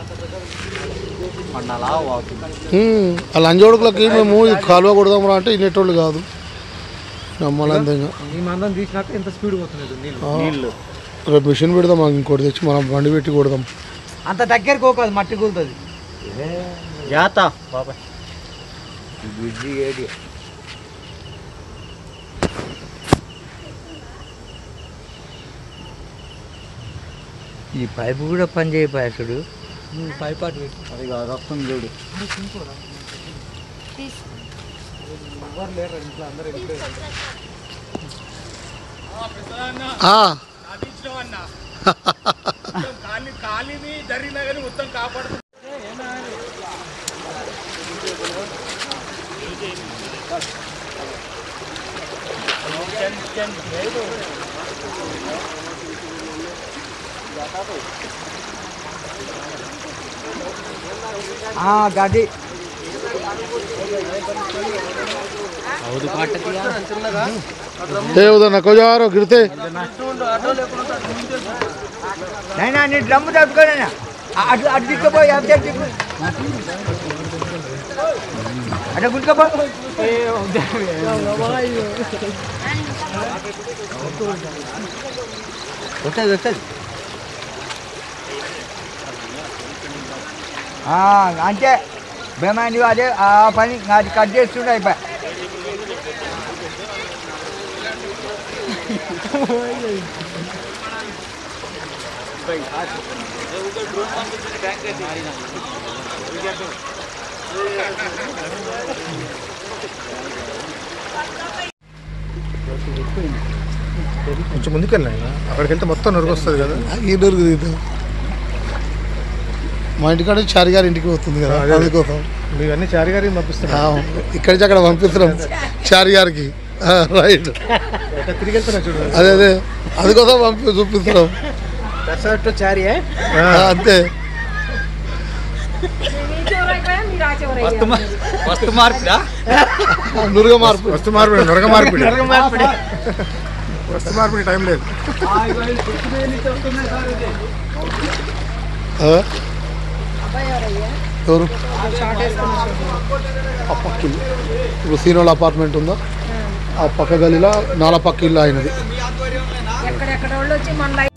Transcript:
మండలా walking ఉమ్, ఆ లంజోడుకులకి మేము ఈ కాలువ కొడదాం రా అంటే ఇనేటోళ్ళు కాదు నమ్మాలంతేగా ఈ మందం తీసినాక ఎంత స్పీడ్ పోతుంది నీళ్ళు నీళ్ళు రేపు మిషన్ పెడదాం మాకు ఇంకోటి తెచ్చి మనం బండి పెట్టి కొడదాం అంత దగ్గరికి పోకదు మట్టి కూలుతుంది జాత బాబాయ్ బిజీ ఏరియా ఈ పైపు కూడా పని చేయపాసుడు పైప్ అటు పెట్టి అది కాదు వస్తుంది చూడు ఎవరు లేరు ఇంట్లో అందరూ వెళ్ళిపోయారు ఆ, గడ్డి ఏ ఉదర్ నక్కో జారో గిరితే నైనా నీ డ్రమ్ము తప్పుకోనైనా అటు అటు దిక్కపోయి అటు సైడ్ దిక్కు అటు గుంటుకపో వస్తుంది వస్తుంది ఆ, అంతే బేమాని అదే ఆ పని అది కట్ చేస్తుండే అయిపోయి కొంచెం ముందుకు వెళ్ళినా అక్కడికి వెళ్తే మొత్తం నొరుగు వస్తుంది కదా ఈ దొరుకు తీద్దాం మా ఇంటికాడ చారి గారి ఇంటికి పోతుంది కదా అదే. అందుకోసం మీరు అన్ని చారి గారికి పంపిస్తున్నా ఆ, ఇక్కడి నుంచి అక్కడ పంపిస్తున్నాం చారి గారికి ఆ, రైట్ ఎట్లా తిరిగి వెళ్తున్నా చూడు అదే అదే అందుకోసం పంపి చూపిస్తున్నాం దర్శనట్టు చారి ఆ, అంతే వస్తు మార్పిడా నురుగ మార్పు వస్తు మార్పిడి నొరగ మార్పిడి వస్తు మార్పిడి టైం లేదు ఆ? ఎవరు ఆ పక్క ఇల్లు ఇప్పుడు సీనోళ్ళ అపార్ట్మెంట్ ఉందా ఆ పక్క గలీలో నాలుగు పక్క ఇల్లు అయినది ఎక్కడెక్కడ వాళ్ళు వచ్చి మన లైఫ్